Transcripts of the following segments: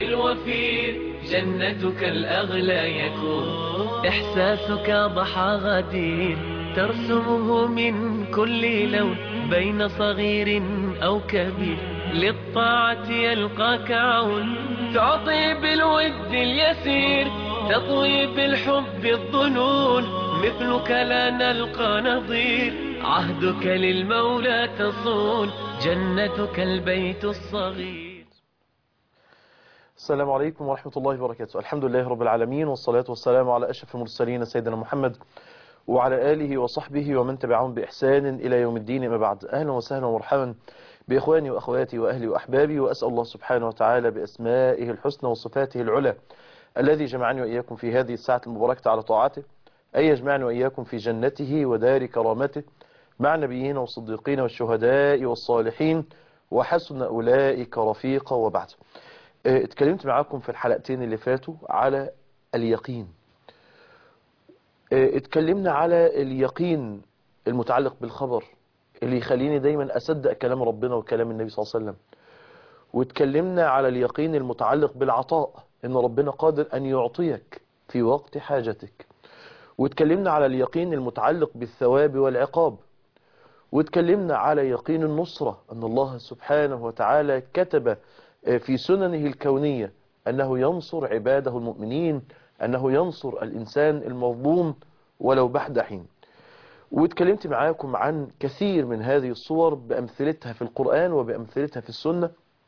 الوفير جنتك الأغلى يكون إحساسك ضحى غدير ترسمه من كل لون بين صغير أو كبير للطاعة يلقاك عون تعطي بالود اليسير تطوي بالحب الظنون مثلك لا نلقى نظير عهدك للمولى تصون جنتك البيت الصغير السلام عليكم ورحمة الله وبركاته الحمد لله رب العالمين والصلاة والسلام على أشرف المرسلين سيدنا محمد وعلى آله وصحبه ومن تبعهم بإحسان إلى يوم الدين ما بعد أهلا وسهلا ومرحبا بإخواني وأخواتي وأهلي وأحبابي وأسأل الله سبحانه وتعالى بأسمائه الحسنى وصفاته العلى الذي جمعني وإياكم في هذه الساعة المباركة على طاعته أن يجمعني وإياكم في جنته ودار كرامته مع النبيين والصديقين والشهداء والصالحين وحسن أولئك رفيقا وبعد اتكلمت معاكم في الحلقتين اللي فاتوا على اليقين اتكلمنا على اليقين المتعلق بالخبر اللي يخليني دايما أصدق كلام ربنا وكلام النبي صلى الله عليه وسلم واتكلمنا على اليقين المتعلق بالعطاء ان ربنا قادر ان يعطيك في وقت حاجتك واتكلمنا على اليقين المتعلق بالثواب والعقاب واتكلمنا على يقين النصرة ان الله سبحانه وتعالى كتب في سننه الكونية أنه ينصر عباده المؤمنين أنه ينصر الإنسان المظلوم ولو بعد حين واتكلمت معاكم عن كثير من هذه الصور بأمثلتها في القرآن وبأمثلتها في السنة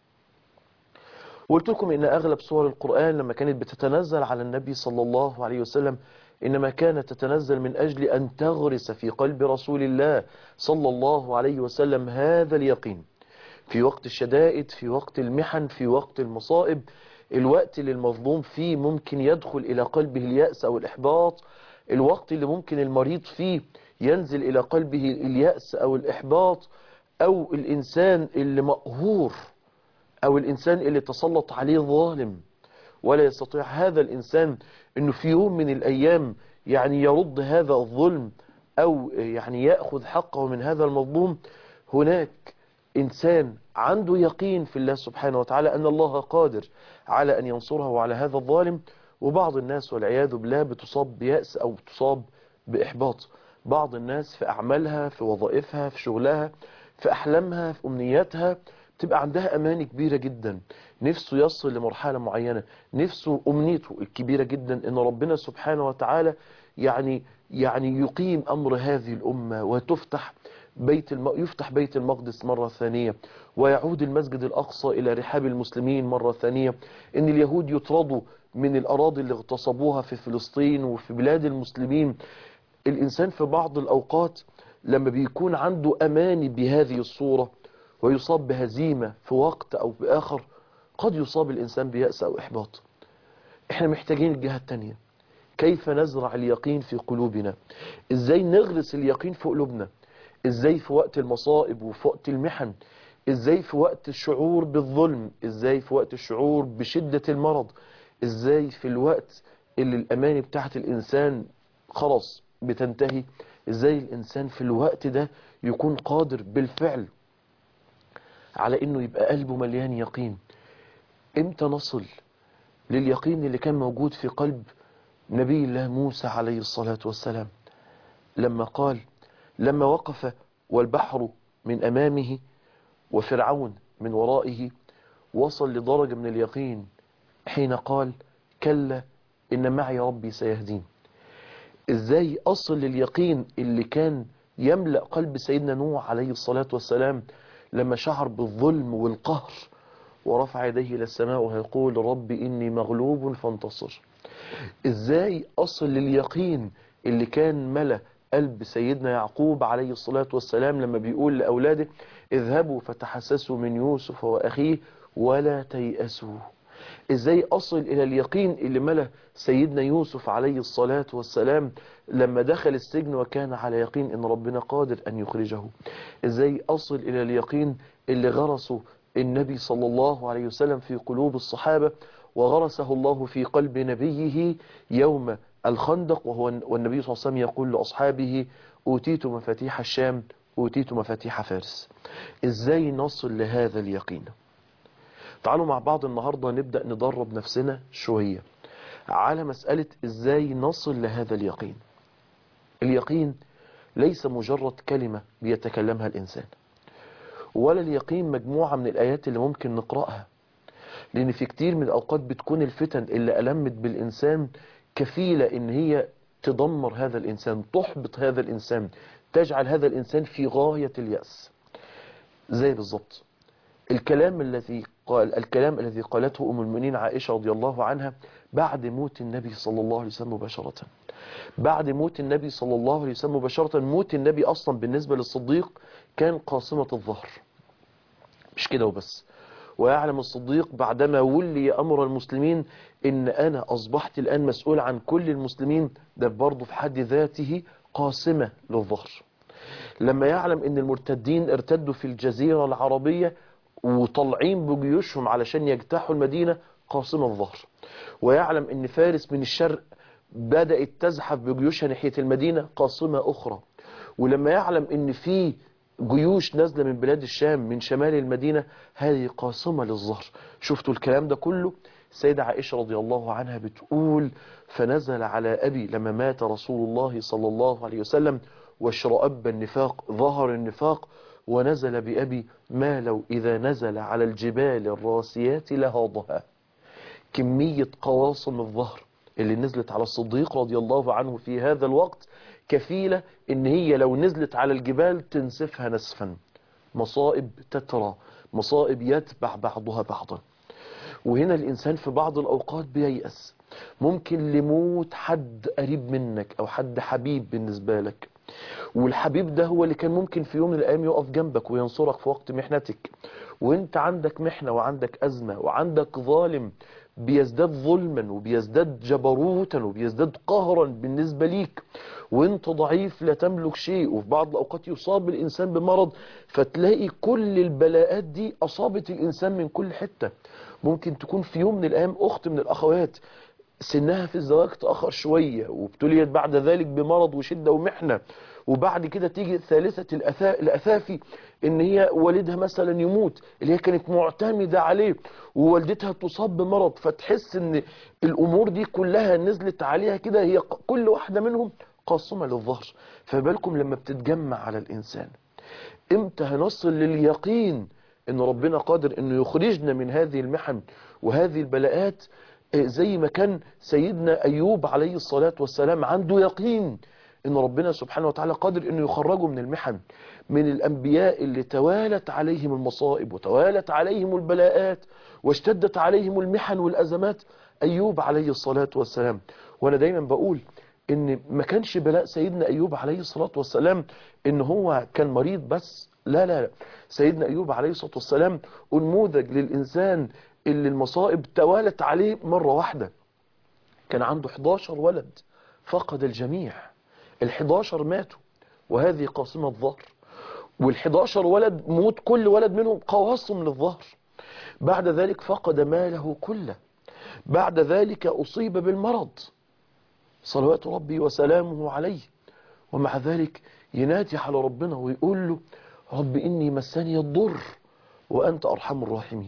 وقلت لكم إن أغلب صور القرآن لما كانت بتتنزل على النبي صلى الله عليه وسلم إنما كانت تتنزل من أجل أن تغرس في قلب رسول الله صلى الله عليه وسلم هذا اليقين في وقت الشدائد في وقت المحن في وقت المصائب الوقت اللي المظلوم فيه ممكن يدخل إلى قلبه اليأس أو الإحباط الوقت اللي ممكن المريض فيه ينزل إلى قلبه اليأس أو الإحباط أو الإنسان اللي مقهور أو الإنسان اللي تسلط عليه ظالم ولا يستطيع هذا الإنسان أنه في يوم من الأيام يعني يرد هذا الظلم أو يعني يأخذ حقه من هذا المظلوم هناك إنسان عنده يقين في الله سبحانه وتعالى أن الله قادر على أن ينصره على هذا الظالم وبعض الناس والعياذ بالله بتصاب بيأس أو بتصاب بإحباط بعض الناس في أعمالها في وظائفها في شغلها في أحلامها في أمنياتها تبقى عندها أماني كبيرة جدا نفسه يصل لمرحلة معينة نفسه أمنيته الكبيرة جدا أن ربنا سبحانه وتعالى يعني يعني يقيم أمر هذه الأمة وتفتح بيت الم... يفتح بيت المقدس مرة ثانية ويعود المسجد الأقصى إلى رحاب المسلمين مرة ثانية إن اليهود يطردوا من الأراضي اللي اغتصبوها في فلسطين وفي بلاد المسلمين الإنسان في بعض الأوقات لما بيكون عنده أماني بهذه الصورة ويصاب بهزيمة في وقت أو بآخر قد يصاب الإنسان بيأس أو إحباط إحنا محتاجين الجهة التانية كيف نزرع اليقين في قلوبنا إزاي نغرس اليقين في قلوبنا ازاي في وقت المصائب وفي وقت المحن ازاي في وقت الشعور بالظلم ازاي في وقت الشعور بشدة المرض ازاي في الوقت اللي الاماني بتاعت الانسان خلاص بتنتهي ازاي الانسان في الوقت ده يكون قادر بالفعل على انه يبقى قلبه مليان يقين امتى نصل لليقين اللي كان موجود في قلب نبي الله موسى عليه الصلاة والسلام لما قال لما وقف والبحر من أمامه وفرعون من ورائه وصل لدرجة من اليقين حين قال كلا إن معي ربي سيهدين إزاي أصل لليقين اللي كان يملأ قلب سيدنا نوح عليه الصلاة والسلام لما شعر بالظلم والقهر ورفع يديه إلى السماء ويقول رب إني مغلوب فانتصر إزاي أصل لليقين اللي كان ملأ قلب سيدنا يعقوب عليه الصلاة والسلام لما بيقول لأولاده اذهبوا فتحسسوا من يوسف وأخيه ولا تيأسوا ازاي اصل الى اليقين اللي ملا سيدنا يوسف عليه الصلاة والسلام لما دخل السجن وكان على يقين ان ربنا قادر ان يخرجه ازاي اصل الى اليقين اللي غرسه النبي صلى الله عليه وسلم في قلوب الصحابة وغرسه الله في قلب نبيه يوم الخندق وهو والنبي صلى الله عليه وسلم يقول لأصحابه أوتيت مفاتيح الشام أوتيت مفاتيح فارس إزاي نصل لهذا اليقين تعالوا مع بعض النهاردة نبدأ ندرب نفسنا شوية على مسألة ازاي نصل لهذا اليقين اليقين ليس مجرد كلمة بيتكلمها الإنسان ولا اليقين مجموعة من الآيات اللي ممكن نقرأها لأن في كتير من الأوقات بتكون الفتن اللي ألمت بالإنسان كفيلة إن هي تدمر هذا الإنسان تحبط هذا الإنسان تجعل هذا الإنسان في غاية اليأس زي بالظبط الكلام الذي قال الكلام الذي قالته أم المؤمنين عائشة رضي الله عنها بعد موت النبي صلى الله عليه وسلم مباشرة بعد موت النبي صلى الله عليه وسلم مباشرة موت النبي أصلا بالنسبة للصديق كان قاصمة الظهر مش كده وبس ويعلم الصديق بعدما ولي أمر المسلمين إن أنا أصبحت الآن مسؤول عن كل المسلمين ده برضه في حد ذاته قاسمة للظهر لما يعلم ان المرتدين ارتدوا في الجزيرة العربية وطالعين بجيوشهم علشان يجتاحوا المدينة قاصمة الظهر ويعلم ان فارس من الشرق بدأت تزحف بجيوشها ناحية المدينة قاصمة أخرى ولما يعلم ان في جيوش نازلة من بلاد الشام من شمال المدينة هذه قاصمة للظهر شفتوا الكلام ده كله سيدة عائشة رضي الله عنها بتقول فنزل على أبي لما مات رسول الله صلى الله عليه وسلم واشرأب النفاق ظهر النفاق ونزل بأبي ما لو إذا نزل على الجبال الراسيات لهاضها كمية قواصم الظهر اللي نزلت على الصديق رضي الله عنه في هذا الوقت كفيلة ان هي لو نزلت على الجبال تنسفها نسفا مصائب تترى مصائب يتبع بعضها بعضا وهنا الإنسان في بعض الأوقات بييأس ممكن لموت حد قريب منك أو حد حبيب بالنسبة لك والحبيب ده هو اللي كان ممكن في يوم من الأيام يقف جنبك وينصرك في وقت محنتك وانت عندك محنة وعندك أزمة وعندك ظالم بيزداد ظلما وبيزداد جبروتا وبيزداد قهرا بالنسبة ليك وانت ضعيف لا تملك شيء وفي بعض الأوقات يصاب الإنسان بمرض فتلاقي كل البلاءات دي أصابت الإنسان من كل حتة ممكن تكون في يوم من الأيام أخت من الأخوات سنها في الزواج تأخر شوية وابتليت بعد ذلك بمرض وشدة ومحنة وبعد كده تيجي ثالثة الأثا... الأثافي ان هي والدها مثلا يموت اللي هي كانت معتمدة عليه ووالدتها تصاب بمرض فتحس ان الامور دي كلها نزلت عليها كده هي كل واحدة منهم قاصمة للظهر فبالكم لما بتتجمع على الانسان امتى هنصل لليقين ان ربنا قادر انه يخرجنا من هذه المحن وهذه البلاءات زي ما كان سيدنا ايوب عليه الصلاة والسلام عنده يقين ان ربنا سبحانه وتعالى قادر انه يخرجه من المحن من الانبياء اللي توالت عليهم المصائب وتوالت عليهم البلاءات واشتدت عليهم المحن والازمات ايوب عليه الصلاة والسلام وانا دايما بقول ان ما كانش بلاء سيدنا ايوب عليه الصلاة والسلام ان هو كان مريض بس لا لا لا سيدنا ايوب عليه الصلاة والسلام انموذج للانسان اللي المصائب توالت عليه مرة واحدة كان عنده 11 ولد فقد الجميع ال11 ماتوا وهذه قاصمة الظهر وال11 ولد موت كل ولد منهم قواصم للظهر بعد ذلك فقد ماله كله بعد ذلك أصيب بالمرض صلوات ربي وسلامه عليه ومع ذلك ينادي على ربنا ويقول له رب إني مسني الضر وأنت أرحم الراحمين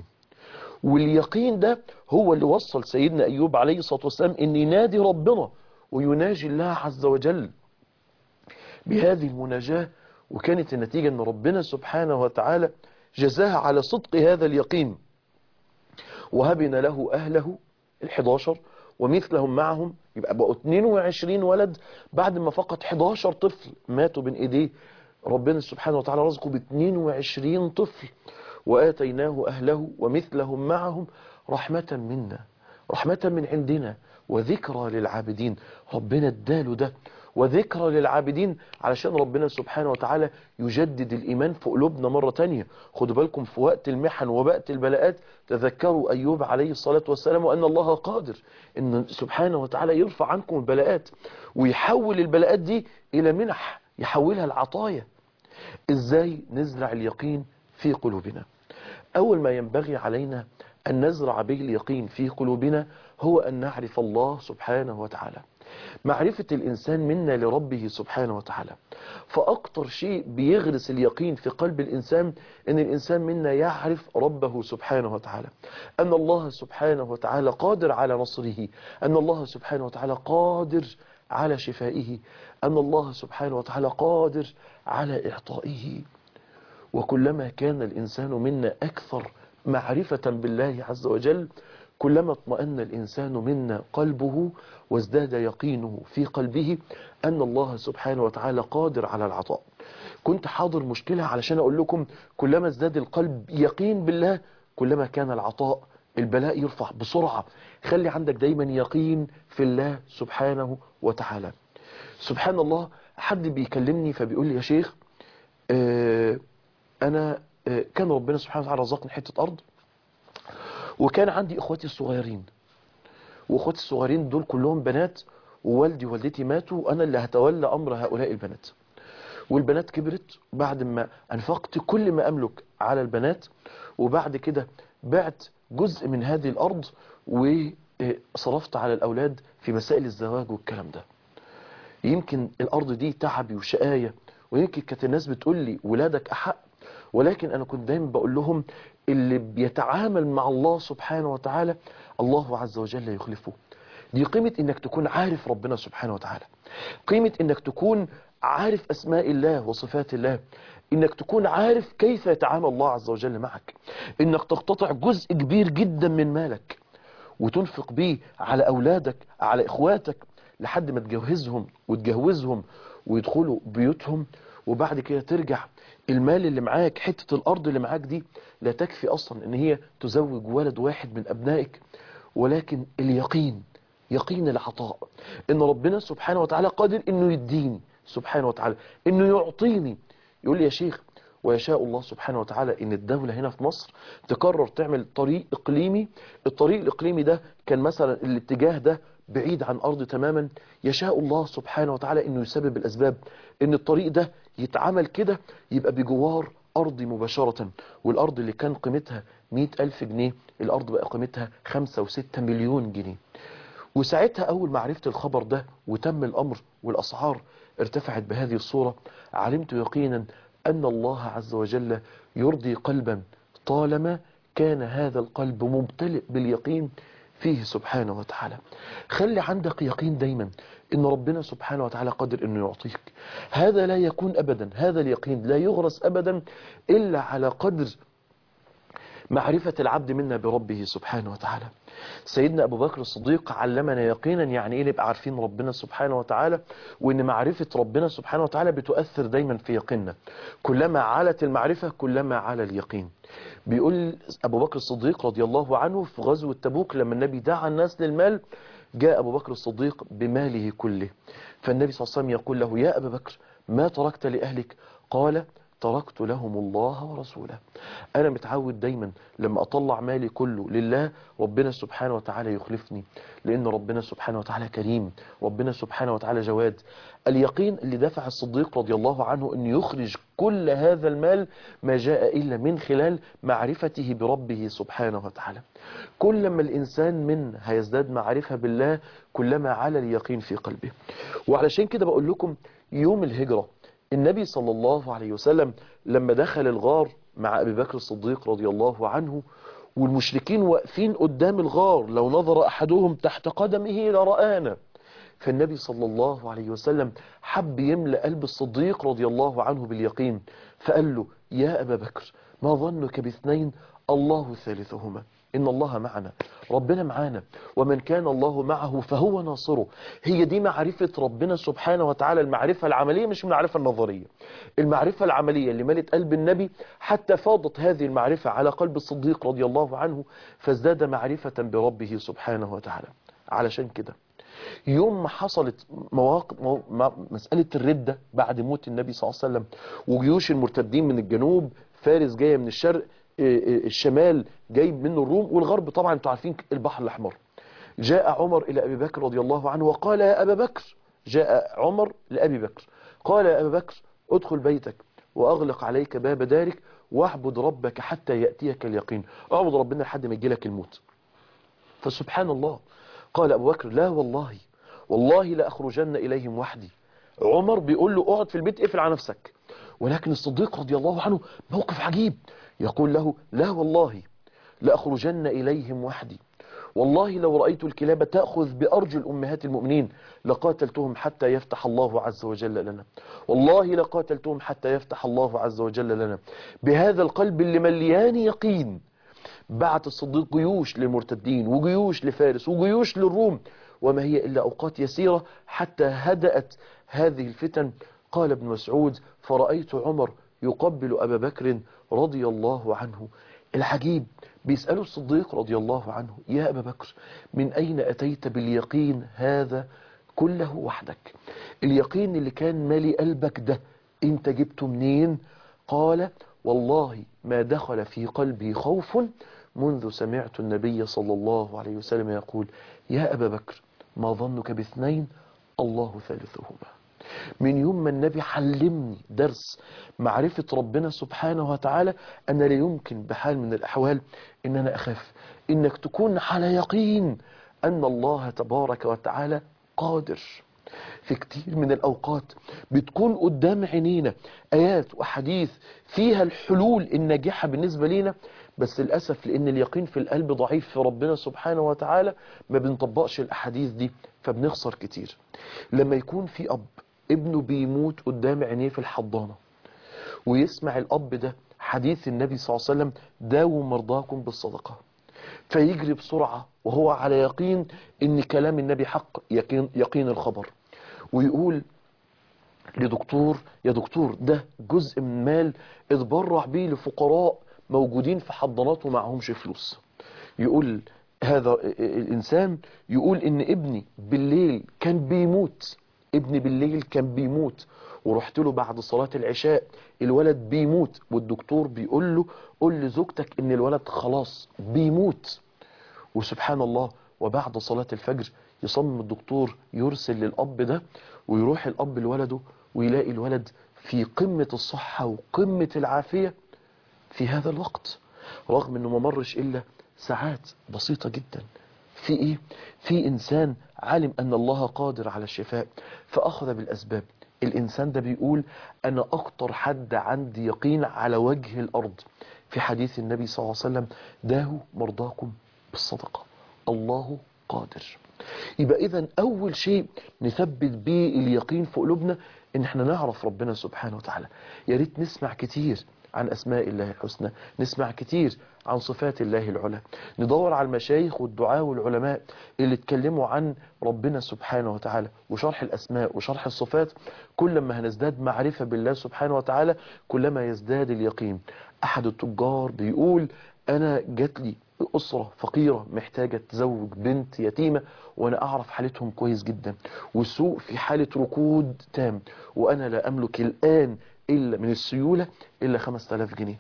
واليقين ده هو اللي وصل سيدنا أيوب عليه الصلاة والسلام أن ينادي ربنا ويناجي الله عز وجل بهذه المناجاة وكانت النتيجة أن ربنا سبحانه وتعالى جزاها على صدق هذا اليقين وهبنا له أهله الحداشر ومثلهم معهم يبقى بقوا 22 ولد بعد ما فقط 11 طفل ماتوا بين ايديه ربنا سبحانه وتعالى رزقه ب 22 طفل وآتيناه أهله ومثلهم معهم رحمة منا رحمة من عندنا وذكرى للعابدين ربنا اداله ده وذكرى للعابدين علشان ربنا سبحانه وتعالى يجدد الإيمان في قلوبنا مرة تانية خدوا بالكم في وقت المحن ووقت البلاءات تذكروا أيوب عليه الصلاة والسلام وأن الله قادر أن سبحانه وتعالى يرفع عنكم البلاءات ويحول البلاءات دي إلى منح يحولها العطايا إزاي نزرع اليقين في قلوبنا أول ما ينبغي علينا أن نزرع به اليقين في قلوبنا هو أن نعرف الله سبحانه وتعالى معرفة الإنسان منا لربه سبحانه وتعالى فأكتر شيء بيغرس اليقين في قلب الإنسان أن الإنسان منا يعرف ربه سبحانه وتعالى أن الله سبحانه وتعالى قادر على نصره أن الله سبحانه وتعالى قادر على شفائه أن الله سبحانه وتعالى قادر على إعطائه وكلما كان الإنسان منا أكثر معرفة بالله عز وجل كلما اطمأن الإنسان منا قلبه وازداد يقينه في قلبه أن الله سبحانه وتعالى قادر على العطاء كنت حاضر مشكلة علشان أقول لكم كلما ازداد القلب يقين بالله كلما كان العطاء البلاء يرفع بسرعة خلي عندك دايما يقين في الله سبحانه وتعالى سبحان الله حد بيكلمني فبيقول لي يا شيخ آه أنا آه كان ربنا سبحانه وتعالى رزقني حتة أرض وكان عندي اخواتي الصغيرين واخواتي الصغيرين دول كلهم بنات ووالدي ووالدتي ماتوا وانا اللي هتولى امر هؤلاء البنات والبنات كبرت بعد ما انفقت كل ما املك على البنات وبعد كده بعت جزء من هذه الارض وصرفت على الاولاد في مسائل الزواج والكلام ده يمكن الارض دي تعبي وشقاية ويمكن كانت الناس بتقول لي ولادك احق ولكن انا كنت دايما بقول لهم اللي بيتعامل مع الله سبحانه وتعالى الله عز وجل يخلفه دي قيمة انك تكون عارف ربنا سبحانه وتعالى قيمة انك تكون عارف اسماء الله وصفات الله انك تكون عارف كيف يتعامل الله عز وجل معك انك تقتطع جزء كبير جدا من مالك وتنفق بيه على اولادك على اخواتك لحد ما تجهزهم وتجهزهم ويدخلوا بيوتهم وبعد كده ترجع المال اللي معاك حتة الأرض اللي معاك دي لا تكفي أصلا إن هي تزوج ولد واحد من أبنائك ولكن اليقين يقين العطاء إن ربنا سبحانه وتعالى قادر إنه يديني سبحانه وتعالى إنه يعطيني يقول لي يا شيخ ويشاء الله سبحانه وتعالى ان الدولة هنا في مصر تقرر تعمل طريق اقليمي الطريق الاقليمي ده كان مثلا الاتجاه ده بعيد عن ارض تماما يشاء الله سبحانه وتعالى انه يسبب الاسباب ان الطريق ده يتعمل كده يبقى بجوار ارضي مباشرة والارض اللي كان قيمتها مئة الف جنيه الارض بقى قيمتها خمسة وستة مليون جنيه وساعتها اول ما عرفت الخبر ده وتم الامر والاسعار ارتفعت بهذه الصورة علمت يقينا أن الله عز وجل يرضي قلبا طالما كان هذا القلب ممتلئ باليقين فيه سبحانه وتعالى خلي عندك يقين دايما ان ربنا سبحانه وتعالى قادر انه يعطيك هذا لا يكون ابدا هذا اليقين لا يغرس ابدا الا على قدر معرفة العبد منا بربه سبحانه وتعالى سيدنا أبو بكر الصديق علمنا يقينا يعني إيه نبقى عارفين ربنا سبحانه وتعالى وإن معرفة ربنا سبحانه وتعالى بتؤثر دايما في يقيننا كلما علت المعرفة كلما على اليقين بيقول أبو بكر الصديق رضي الله عنه في غزوة تبوك لما النبي دعا الناس للمال جاء أبو بكر الصديق بماله كله فالنبي صلى الله عليه وسلم يقول له يا أبا بكر ما تركت لأهلك قال تركت لهم الله ورسوله أنا متعود دايما لما أطلع مالي كله لله ربنا سبحانه وتعالى يخلفني لأن ربنا سبحانه وتعالى كريم ربنا سبحانه وتعالى جواد اليقين اللي دفع الصديق رضي الله عنه أن يخرج كل هذا المال ما جاء إلا من خلال معرفته بربه سبحانه وتعالى كل ما الإنسان من هيزداد معرفة بالله كلما على اليقين في قلبه وعلشان كده بقول لكم يوم الهجرة النبي صلى الله عليه وسلم لما دخل الغار مع أبي بكر الصديق رضي الله عنه والمشركين واقفين قدام الغار لو نظر أحدهم تحت قدمه لرآنا فالنبي صلى الله عليه وسلم حب يملأ قلب الصديق رضي الله عنه باليقين فقال له يا أبا بكر ما ظنك باثنين الله ثالثهما إن الله معنا ربنا معانا ومن كان الله معه فهو ناصره هي دي معرفة ربنا سبحانه وتعالى المعرفة العملية مش المعرفة النظرية المعرفة العملية اللي ملت قلب النبي حتى فاضت هذه المعرفة على قلب الصديق رضي الله عنه فازداد معرفة بربه سبحانه وتعالى علشان كده يوم ما حصلت مواقف مو... مسألة الردة بعد موت النبي صلى الله عليه وسلم وجيوش المرتدين من الجنوب فارس جاية من الشرق الشمال جاي منه الروم والغرب طبعا انتوا عارفين البحر الأحمر جاء عمر إلى أبي بكر رضي الله عنه وقال يا أبا بكر جاء عمر لأبي بكر قال يا أبا بكر ادخل بيتك وأغلق عليك باب دارك واعبد ربك حتى يأتيك اليقين اعبد ربنا لحد ما يجيلك الموت فسبحان الله قال أبو بكر لا والله والله لأخرجن إليهم وحدي عمر بيقول له اقعد في البيت اقفل على نفسك ولكن الصديق رضي الله عنه موقف عجيب يقول له لا والله لأخرجن إليهم وحدي والله لو رأيت الكلاب تأخذ بأرجل أمهات المؤمنين لقاتلتهم حتى يفتح الله عز وجل لنا والله لقاتلتهم حتى يفتح الله عز وجل لنا بهذا القلب اللي مليان يقين بعت الصديق جيوش للمرتدين وجيوش لفارس وجيوش للروم وما هي إلا أوقات يسيرة حتى هدأت هذه الفتن قال ابن مسعود فرأيت عمر يقبل أبا بكر رضي الله عنه العجيب بيسأله الصديق رضي الله عنه يا أبا بكر من أين أتيت باليقين هذا كله وحدك اليقين اللي كان مالي قلبك ده انت جبته منين قال والله ما دخل في قلبي خوف منذ سمعت النبي صلى الله عليه وسلم يقول يا أبا بكر ما ظنك باثنين الله ثالثهما من يوم ما النبي علمني درس معرفة ربنا سبحانه وتعالى أنا لا يمكن بحال من الأحوال إن أنا أخاف إنك تكون على يقين أن الله تبارك وتعالى قادر في كتير من الأوقات بتكون قدام عينينا آيات وحديث فيها الحلول الناجحة بالنسبة لينا بس للأسف لأن اليقين في القلب ضعيف في ربنا سبحانه وتعالى ما بنطبقش الأحاديث دي فبنخسر كتير لما يكون في أب ابنه بيموت قدام عينيه في الحضانة ويسمع الأب ده حديث النبي صلى الله عليه وسلم داووا مرضاكم بالصدقة فيجري بسرعة وهو على يقين ان كلام النبي حق يقين, يقين الخبر ويقول لدكتور يا دكتور ده جزء من مال اتبرع بيه لفقراء موجودين في حضانات ومعهمش فلوس يقول هذا الإنسان يقول إن ابني بالليل كان بيموت ابني بالليل كان بيموت ورحت له بعد صلاة العشاء الولد بيموت والدكتور بيقول له قول لزوجتك ان الولد خلاص بيموت وسبحان الله وبعد صلاة الفجر يصمم الدكتور يرسل للأب ده ويروح الأب لولده ويلاقي الولد في قمة الصحة وقمة العافية في هذا الوقت رغم انه ما مرش الا ساعات بسيطة جدا في ايه في انسان علم ان الله قادر على الشفاء فاخذ بالاسباب الانسان ده بيقول انا اكتر حد عندي يقين على وجه الارض في حديث النبي صلى الله عليه وسلم داهوا مرضاكم بالصدقة الله قادر يبقى اذا اول شيء نثبت بيه اليقين في قلوبنا ان احنا نعرف ربنا سبحانه وتعالى يا ريت نسمع كتير عن أسماء الله الحسنى نسمع كتير عن صفات الله العلى ندور على المشايخ والدعاء والعلماء اللي اتكلموا عن ربنا سبحانه وتعالى وشرح الأسماء وشرح الصفات كلما هنزداد معرفة بالله سبحانه وتعالى كلما يزداد اليقين أحد التجار بيقول أنا جات لي أسرة فقيرة محتاجة تزوج بنت يتيمة وأنا أعرف حالتهم كويس جدا والسوق في حالة ركود تام وأنا لا أملك الآن إلا من السيولة إلا 5000 جنيه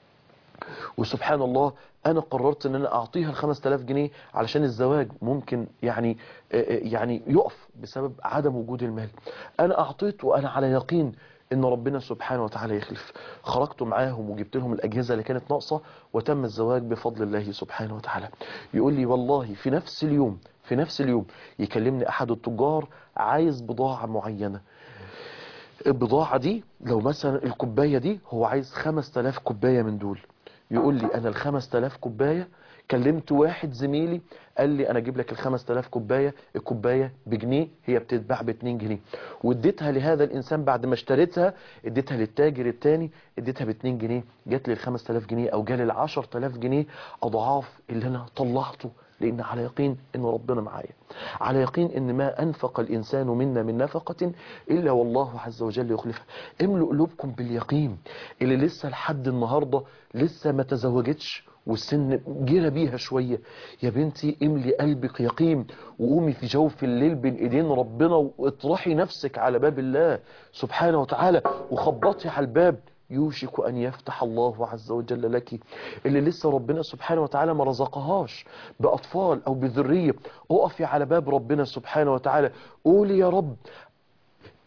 وسبحان الله أنا قررت أن أنا أعطيها ال 5000 جنيه علشان الزواج ممكن يعني يعني يقف بسبب عدم وجود المال أنا أعطيت وأنا على يقين ان ربنا سبحانه وتعالى يخلف خرجت معاهم وجبت لهم الاجهزه اللي كانت ناقصه وتم الزواج بفضل الله سبحانه وتعالى يقول لي والله في نفس اليوم في نفس اليوم يكلمني احد التجار عايز بضاعه معينه البضاعة دي لو مثلا الكوباية دي هو عايز 5000 كوباية من دول يقول لي انا ال 5000 كوباية كلمت واحد زميلي قال لي انا اجيب لك ال 5000 كوبايه الكوبايه بجنيه هي بتتباع ب 2 جنيه واديتها لهذا الانسان بعد ما اشتريتها اديتها للتاجر الثاني اديتها ب 2 جنيه جات لي ال 5000 جنيه او جالي ال 10000 جنيه اضعاف اللي انا طلعته لان على يقين ان ربنا معايا على يقين ان ما انفق الانسان منا من نفقة الا والله عز وجل يخلفها املوا قلوبكم باليقين اللي لسه لحد النهاردة لسه ما تزوجتش والسن جرى بيها شوية يا بنتي املي قلبك يقين وقومي في جوف الليل بين ايدين ربنا واطرحي نفسك على باب الله سبحانه وتعالى وخبطي على الباب يوشك أن يفتح الله عز وجل لك اللي لسه ربنا سبحانه وتعالى ما رزقهاش بأطفال أو بذرية أقفي على باب ربنا سبحانه وتعالى قولي يا رب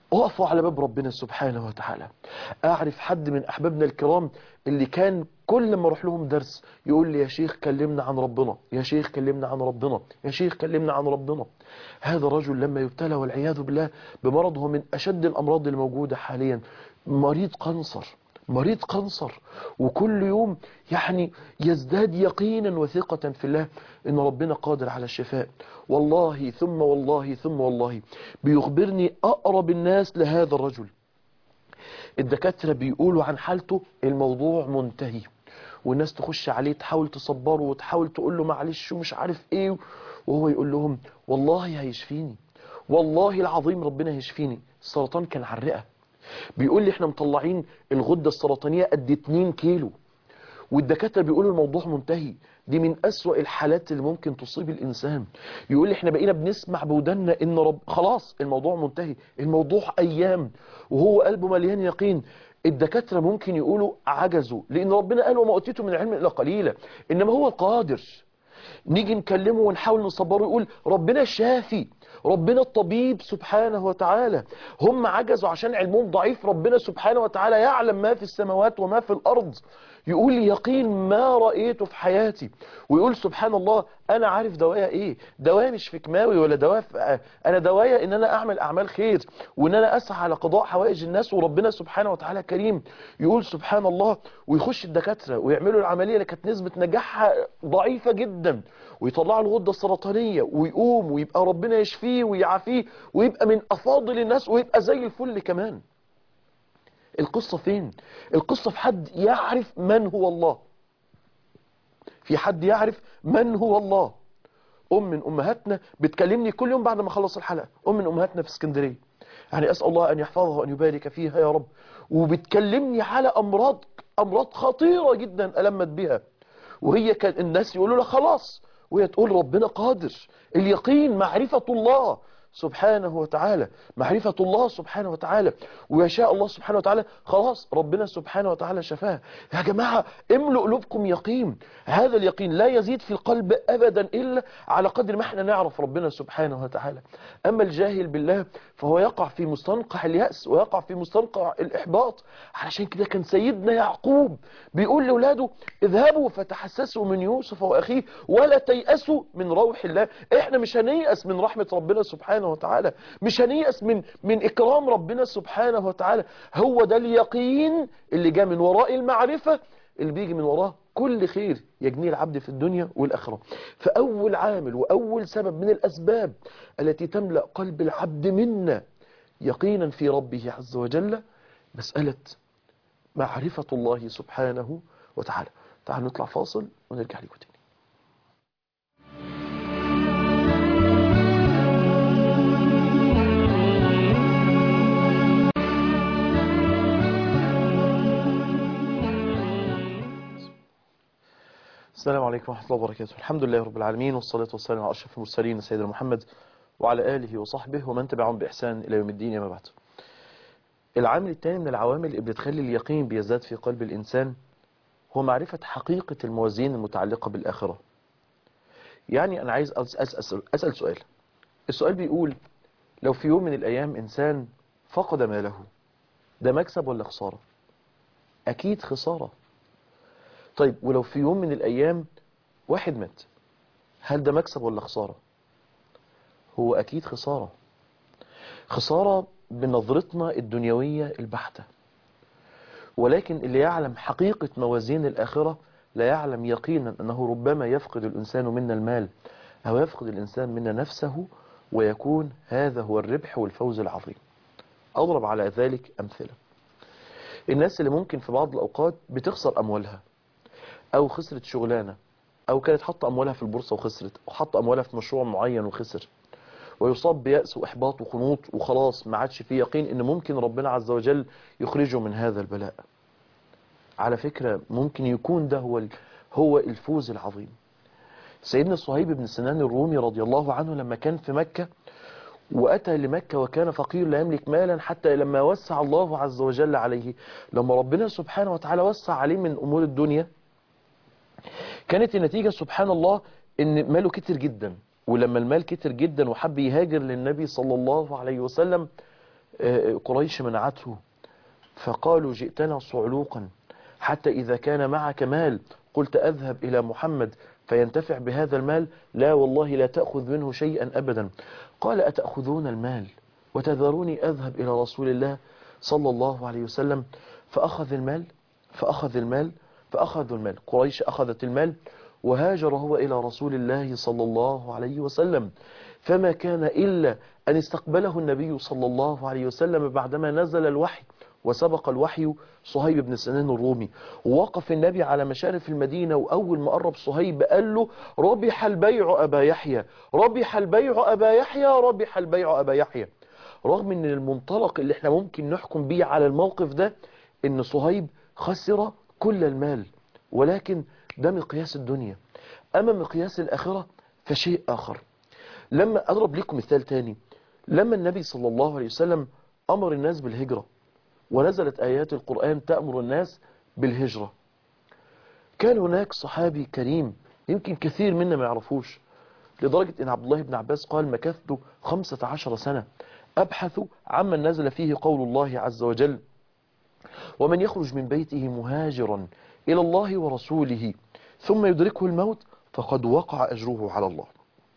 اقفوا على باب ربنا سبحانه وتعالى اعرف حد من احبابنا الكرام اللي كان كل ما اروح لهم درس يقول لي يا شيخ كلمنا عن ربنا يا شيخ كلمنا عن ربنا يا شيخ كلمنا عن ربنا هذا الرجل لما يبتلى والعياذ بالله بمرض هو من اشد الامراض الموجودة حاليا مريض قنصر مريض قنصر وكل يوم يعني يزداد يقينا وثقة في الله ان ربنا قادر على الشفاء والله ثم والله ثم والله بيخبرني اقرب الناس لهذا الرجل الدكاترة بيقولوا عن حالته الموضوع منتهي والناس تخش عليه تحاول تصبره وتحاول تقول له معلش ومش عارف ايه وهو يقول لهم والله هيشفيني والله العظيم ربنا هيشفيني السرطان كان على الرئة بيقول لي احنا مطلعين الغدة السرطانية قد 2 كيلو والدكاترة بيقولوا الموضوع منتهي دي من أسوأ الحالات اللي ممكن تصيب الإنسان يقول لي احنا بقينا بنسمع بودنا ان رب خلاص الموضوع منتهي الموضوع أيام وهو قلبه مليان يقين الدكاترة ممكن يقولوا عجزوا لأن ربنا قال وما أتيتوا من العلم إلا قليلا إنما هو القادر نيجي نكلمه ونحاول نصبره يقول ربنا الشافي ربنا الطبيب سبحانه وتعالى هم عجزوا عشان علمهم ضعيف ربنا سبحانه وتعالى يعلم ما في السماوات وما في الأرض يقول لي يقين ما رأيته في حياتي ويقول سبحان الله أنا عارف دوايا إيه دوايا مش في كماوي ولا دوايا في أنا دوايا إن أنا أعمل أعمال خير وإن أنا أسعى على قضاء حوائج الناس وربنا سبحانه وتعالى كريم يقول سبحان الله ويخش الدكاترة ويعملوا العملية اللي كانت نسبة نجاحها ضعيفة جدا ويطلعوا الغدة السرطانية ويقوم ويبقى ربنا يشفيه ويعافيه ويبقى من أفاضل الناس ويبقى زي الفل كمان القصة فين القصة في حد يعرف من هو الله في حد يعرف من هو الله أم من أمهاتنا بتكلمني كل يوم بعد ما خلص الحلقة أم من أمهاتنا في اسكندرية يعني أسأل الله أن يحفظها وأن يبارك فيها يا رب وبتكلمني على أمراض أمراض خطيرة جدا ألمت بها وهي كان الناس يقولوا لها خلاص وهي تقول ربنا قادر اليقين معرفة الله سبحانه وتعالى معرفة الله سبحانه وتعالى ويشاء الله سبحانه وتعالى خلاص ربنا سبحانه وتعالى شفاها يا جماعة املؤ قلوبكم يقين هذا اليقين لا يزيد في القلب أبدا إلا على قدر ما احنا نعرف ربنا سبحانه وتعالى أما الجاهل بالله فهو يقع في مستنقع اليأس ويقع في مستنقع الإحباط علشان كده كان سيدنا يعقوب بيقول لأولاده اذهبوا فتحسسوا من يوسف وأخيه ولا تيأسوا من روح الله احنا مش هنيأس من رحمة ربنا سبحانه وتعالى مش هنيأس من من إكرام ربنا سبحانه وتعالى هو ده اليقين اللي جاء من وراء المعرفة اللي بيجي من وراه كل خير يجنيه العبد في الدنيا والآخرة فأول عامل وأول سبب من الأسباب التي تملأ قلب العبد منا يقينا في ربه عز وجل مسألة معرفة الله سبحانه وتعالى تعالوا نطلع فاصل ونرجع لكم تاني السلام عليكم ورحمة الله وبركاته الحمد لله رب العالمين والصلاة والسلام على أشرف المرسلين سيدنا محمد وعلى آله وصحبه ومن تبعهم بإحسان إلى يوم الدين يا بعد العامل الثاني من العوامل اللي بتخلي اليقين بيزداد في قلب الإنسان هو معرفة حقيقة الموازين المتعلقة بالآخرة يعني أنا عايز أسأل, أسأل سؤال السؤال بيقول لو في يوم من الأيام إنسان فقد ماله ده مكسب ولا خسارة أكيد خسارة طيب ولو في يوم من الأيام واحد مات هل ده مكسب ولا خسارة هو أكيد خسارة خسارة بنظرتنا الدنيوية البحتة ولكن اللي يعلم حقيقة موازين الآخرة لا يعلم يقينا أنه ربما يفقد الإنسان منا المال أو يفقد الإنسان منا نفسه ويكون هذا هو الربح والفوز العظيم أضرب على ذلك أمثلة الناس اللي ممكن في بعض الأوقات بتخسر أموالها أو خسرت شغلانة أو كانت حاطة أموالها في البورصة وخسرت أو حاطة أموالها في مشروع معين وخسر ويصاب بيأس وإحباط وخنوط وخلاص ما عادش فيه يقين إن ممكن ربنا عز وجل يخرجه من هذا البلاء على فكرة ممكن يكون ده هو هو الفوز العظيم سيدنا صهيب بن سنان الرومي رضي الله عنه لما كان في مكة وأتى لمكة وكان فقير لا يملك مالا حتى لما وسع الله عز وجل عليه لما ربنا سبحانه وتعالى وسع عليه من أمور الدنيا كانت النتيجة سبحان الله ان ماله كتر جدا ولما المال كتر جدا وحب يهاجر للنبي صلى الله عليه وسلم آه، قريش منعته فقالوا جئتنا صعلوقا حتى إذا كان معك مال قلت أذهب إلى محمد فينتفع بهذا المال لا والله لا تأخذ منه شيئا أبدا قال أتأخذون المال وتذروني أذهب إلى رسول الله صلى الله عليه وسلم فأخذ المال فأخذ المال فأخذوا المال قريش أخذت المال وهاجر هو إلى رسول الله صلى الله عليه وسلم فما كان إلا أن استقبله النبي صلى الله عليه وسلم بعدما نزل الوحي وسبق الوحي صهيب بن سنان الرومي ووقف النبي على مشارف المدينة وأول ما قرب صهيب قال له ربح البيع أبا يحيى ربح البيع أبا يحيى ربح البيع أبا يحيى رغم ان المنطلق اللي احنا ممكن نحكم بيه على الموقف ده ان صهيب خسر كل المال ولكن ده مقياس الدنيا اما مقياس الاخرة فشيء اخر لما اضرب لكم مثال تاني لما النبي صلى الله عليه وسلم امر الناس بالهجرة ونزلت ايات القرآن تأمر الناس بالهجرة كان هناك صحابي كريم يمكن كثير منا ما يعرفوش لدرجة ان عبد الله بن عباس قال مكثت خمسة عشر سنة أبحث عمن نزل فيه قول الله عز وجل ومن يخرج من بيته مهاجرا إلى الله ورسوله ثم يدركه الموت فقد وقع أجره على الله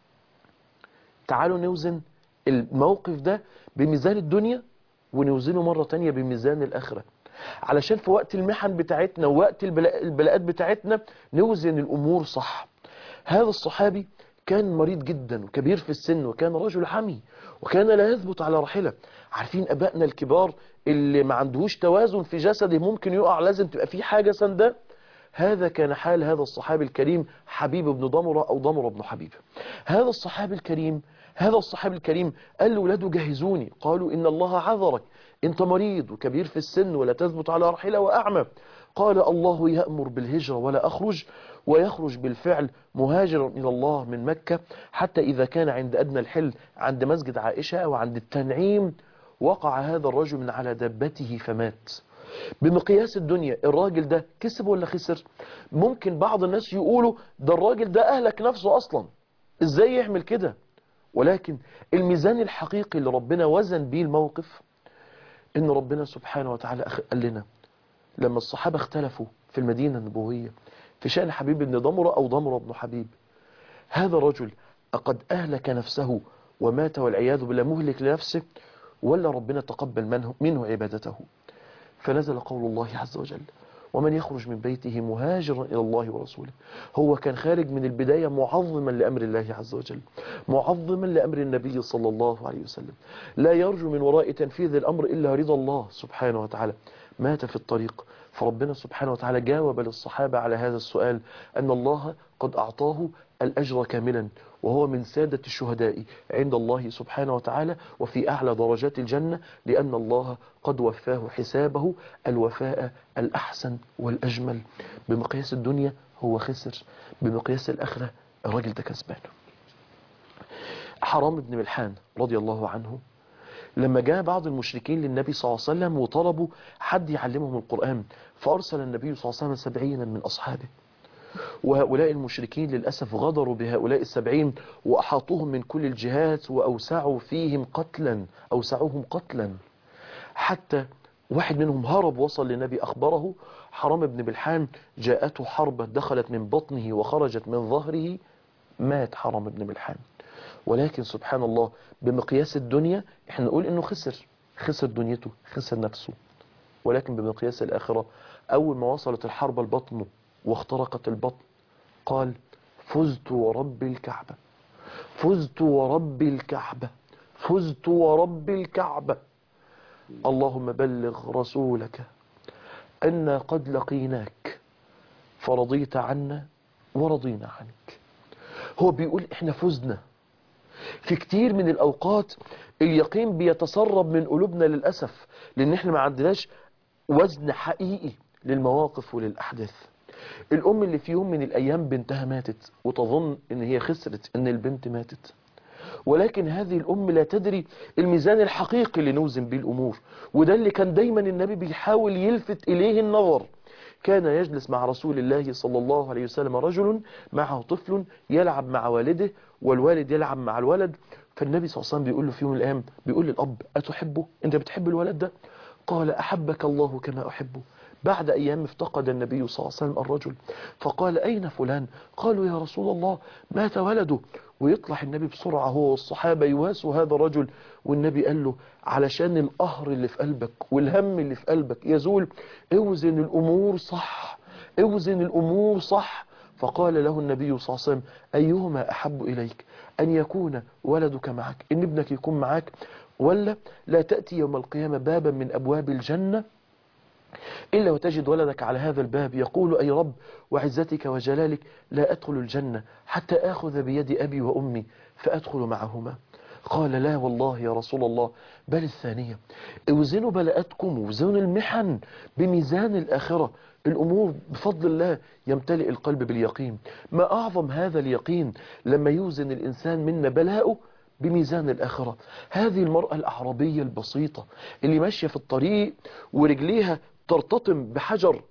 تعالوا نوزن الموقف ده بميزان الدنيا ونوزنه مرة تانية بميزان الآخرة علشان في وقت المحن بتاعتنا ووقت البلاء البلاءات بتاعتنا نوزن الأمور صح هذا الصحابي كان مريض جدا وكبير في السن وكان رجل حمي وكان لا يثبت على راحلة عارفين أبائنا الكبار اللي ما عندهوش توازن في جسده ممكن يقع لازم تبقى فيه حاجة سنداه هذا كان حال هذا الصحابي الكريم حبيب بن ضمرة أو ضمرة بن حبيب هذا الصحابي الكريم هذا الصحابي الكريم قال لولاده جهزوني قالوا إن الله عذرك انت مريض وكبير في السن ولا تثبت على راحلة وأعمى قال الله يأمر بالهجرة ولا أخرج ويخرج بالفعل مهاجرا إلى الله من مكة حتى إذا كان عند أدنى الحل عند مسجد عائشة وعند التنعيم وقع هذا الرجل من على دابته فمات بمقياس الدنيا الراجل ده كسب ولا خسر ممكن بعض الناس يقولوا ده الراجل ده أهلك نفسه أصلا إزاي يعمل كده ولكن الميزان الحقيقي اللي ربنا وزن بيه الموقف إن ربنا سبحانه وتعالى قال لنا لما الصحابة اختلفوا في المدينة النبوية في شأن حبيب بن ضمرة أو ضمرة بن حبيب هذا الرجل أقد أهلك نفسه ومات والعياذ بالله مهلك لنفسه ولا ربنا تقبل منه, منه عبادته فنزل قول الله عز وجل ومن يخرج من بيته مهاجرا إلى الله ورسوله هو كان خارج من البداية معظما لأمر الله عز وجل معظما لأمر النبي صلى الله عليه وسلم لا يرجو من وراء تنفيذ الأمر إلا رضا الله سبحانه وتعالى مات في الطريق فربنا سبحانه وتعالى جاوب للصحابة على هذا السؤال أن الله قد أعطاه الأجر كاملا وهو من سادة الشهداء عند الله سبحانه وتعالى وفي أعلى درجات الجنة لأن الله قد وفاه حسابه الوفاء الأحسن والأجمل بمقياس الدنيا هو خسر بمقياس الآخرة الراجل ده كسبان حرام بن ملحان رضي الله عنه لما جاء بعض المشركين للنبي صلى الله عليه وسلم وطلبوا حد يعلمهم القرآن فأرسل النبي صلى الله عليه وسلم سبعين من أصحابه وهؤلاء المشركين للأسف غدروا بهؤلاء السبعين وأحاطوهم من كل الجهات وأوسعوا فيهم قتلا أوسعوهم قتلا حتى واحد منهم هرب وصل للنبي أخبره حرام بن بلحان جاءته حربة دخلت من بطنه وخرجت من ظهره مات حرام بن بلحان ولكن سبحان الله بمقياس الدنيا احنا نقول انه خسر خسر دنيته خسر نفسه ولكن بمقياس الآخرة أول ما وصلت الحرب البطن واخترقت البطن قال فزت ورب الكعبة فزت ورب الكعبة فزت ورب الكعبة اللهم بلغ رسولك أنا قد لقيناك فرضيت عنا ورضينا عنك هو بيقول احنا فزنا في كتير من الأوقات اليقين بيتسرب من قلوبنا للأسف لأن احنا ما عندناش وزن حقيقي للمواقف وللأحداث الأم اللي في يوم من الأيام بنتها ماتت وتظن ان هي خسرت ان البنت ماتت ولكن هذه الأم لا تدري الميزان الحقيقي اللي نوزن به الأمور وده اللي كان دايما النبي بيحاول يلفت إليه النظر كان يجلس مع رسول الله صلى الله عليه وسلم رجل معه طفل يلعب مع والده والوالد يلعب مع الولد فالنبي صلى الله عليه وسلم بيقول له في يوم من الأيام بيقول للأب أتحبه أنت بتحب الولد ده قال أحبك الله كما أحبه بعد أيام افتقد النبي صلى الله عليه وسلم الرجل فقال أين فلان قالوا يا رسول الله مات ولده ويطلع النبي بسرعة هو والصحابة يواسوا هذا الرجل والنبي قال له علشان القهر اللي في قلبك والهم اللي في قلبك يزول اوزن الأمور صح اوزن الأمور صح فقال له النبي صلى الله عليه وسلم أيهما أحب إليك أن يكون ولدك معك إن ابنك يكون معك ولا لا تأتي يوم القيامة بابا من أبواب الجنة إلا وتجد ولدك على هذا الباب يقول أي رب وعزتك وجلالك لا أدخل الجنة حتى آخذ بيد أبي وأمي فأدخل معهما قال لا والله يا رسول الله بل الثانية اوزنوا بلاءاتكم وزنوا المحن بميزان الآخرة الأمور بفضل الله يمتلئ القلب باليقين ما أعظم هذا اليقين لما يوزن الإنسان منا بلاءه بميزان الآخرة هذه المرأة الأعرابية البسيطة اللي ماشية في الطريق ورجليها ترتطم بحجر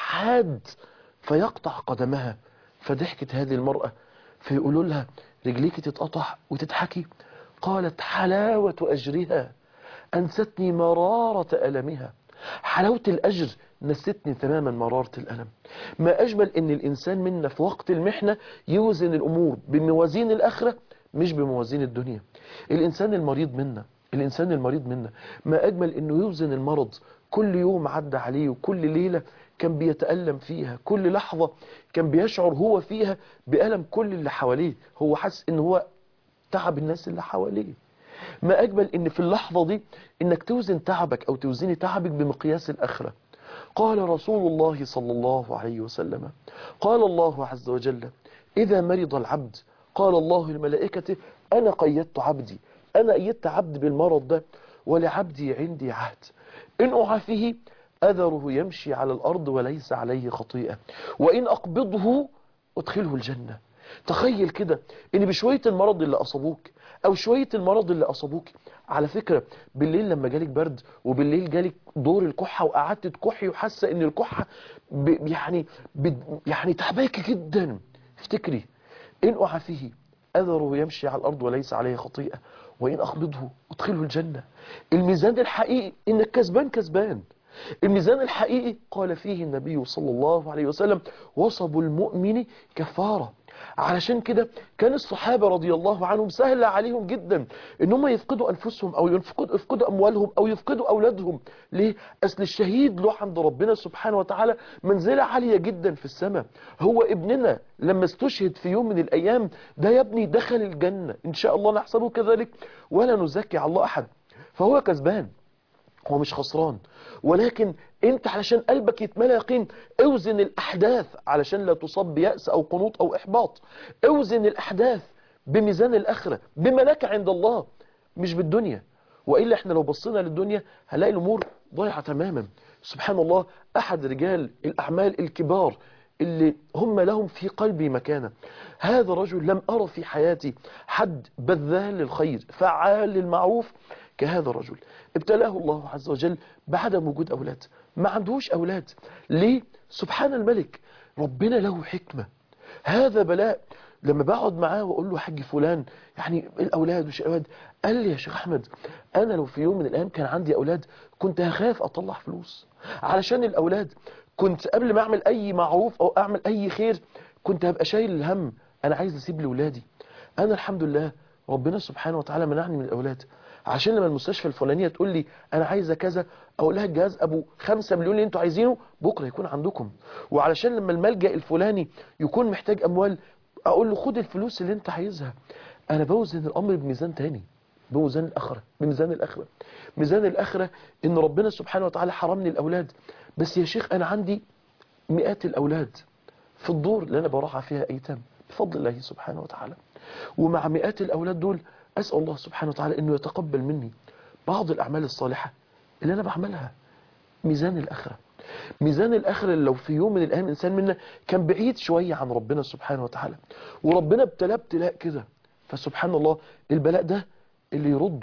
حاد فيقطع قدمها فضحكت هذه المرأة فيقولوا لها رجليك تتقطع وتضحكي قالت حلاوة أجرها أنستني مرارة ألمها حلاوة الأجر نستني تماما مرارة الألم ما أجمل أن الإنسان منا في وقت المحنة يوزن الأمور بموازين الآخرة مش بموازين الدنيا الإنسان المريض منا الإنسان المريض منا ما أجمل أنه يوزن المرض كل يوم عدى عليه وكل ليلة كان بيتألم فيها كل لحظة كان بيشعر هو فيها بألم كل اللي حواليه هو حس ان هو تعب الناس اللي حواليه ما أجمل ان في اللحظة دي انك توزن تعبك او توزني تعبك بمقياس الآخرة قال رسول الله صلى الله عليه وسلم قال الله عز وجل إذا مرض العبد قال الله الملائكة أنا قيدت عبدي أنا قيدت عبد بالمرض ده ولعبدي عندي عهد إن أعافيه أذره يمشي على الأرض وليس عليه خطيئة وإن أقبضه أدخله الجنة تخيل كده ان بشوية المرض اللي أصابوك أو شوية المرض اللي أصابوك على فكرة بالليل لما جالك برد وبالليل جالك دور الكحة وقعدت تكحي وحاسة ان الكحة ب يعني ب يعني تعباك جدا افتكري إن أعافيه أذره يمشي على الأرض وليس عليه خطيئة وإن أقبضه أدخله الجنة الميزان الحقيقي إنك كسبان كسبان الميزان الحقيقي قال فيه النبي صلى الله عليه وسلم وصب المؤمن كفارة علشان كده كان الصحابة رضي الله عنهم سهل عليهم جدا ان هم يفقدوا انفسهم او يفقدوا, يفقدوا اموالهم او يفقدوا اولادهم ليه اصل الشهيد له عند ربنا سبحانه وتعالى منزلة عالية جدا في السماء هو ابننا لما استشهد في يوم من الايام ده يا ابني دخل الجنة ان شاء الله نحسبه كذلك ولا نزكي على الله احد فهو كسبان هو مش خسران ولكن انت علشان قلبك يتملى يقين اوزن الاحداث علشان لا تصاب بيأس او قنوط او احباط اوزن الاحداث بميزان الاخرة بما لك عند الله مش بالدنيا وإلا احنا لو بصينا للدنيا هنلاقي الامور ضايعة تماما سبحان الله احد رجال الاعمال الكبار اللي هم لهم في قلبي مكانة هذا الرجل لم أرى في حياتي حد بذال للخير فعال للمعروف كهذا الرجل ابتلاه الله عز وجل بعدم وجود أولاد ما عندهوش أولاد ليه؟ سبحان الملك ربنا له حكمة هذا بلاء لما بقعد معاه واقول له حاج فلان يعني الاولاد وش الاولاد قال لي يا شيخ احمد انا لو في يوم من الايام كان عندي اولاد كنت هخاف اطلع فلوس علشان الاولاد كنت قبل ما اعمل اي معروف او اعمل اي خير كنت هبقى شايل الهم انا عايز اسيب لاولادي انا الحمد لله ربنا سبحانه وتعالى منعني من الاولاد عشان لما المستشفى الفلانية تقول لي انا عايزة كذا اقول لها الجهاز ابو خمسة مليون اللي انتوا عايزينه بكرة يكون عندكم وعلشان لما الملجأ الفلاني يكون محتاج اموال اقول له خد الفلوس اللي انت عايزها انا بوزن الامر بميزان تاني بميزان الاخره بميزان الاخره ميزان الاخره ان ربنا سبحانه وتعالى حرمني الاولاد بس يا شيخ انا عندي مئات الاولاد في الدور اللي انا براعى فيها ايتام بفضل الله سبحانه وتعالى ومع مئات الاولاد دول اسال الله سبحانه وتعالى انه يتقبل مني بعض الاعمال الصالحه اللي انا بعملها ميزان الاخره ميزان الآخرة اللي لو في يوم من الأيام إنسان منا كان بعيد شوية عن ربنا سبحانه وتعالى وربنا ابتلاه ابتلاء كده فسبحان الله البلاء ده اللي يرده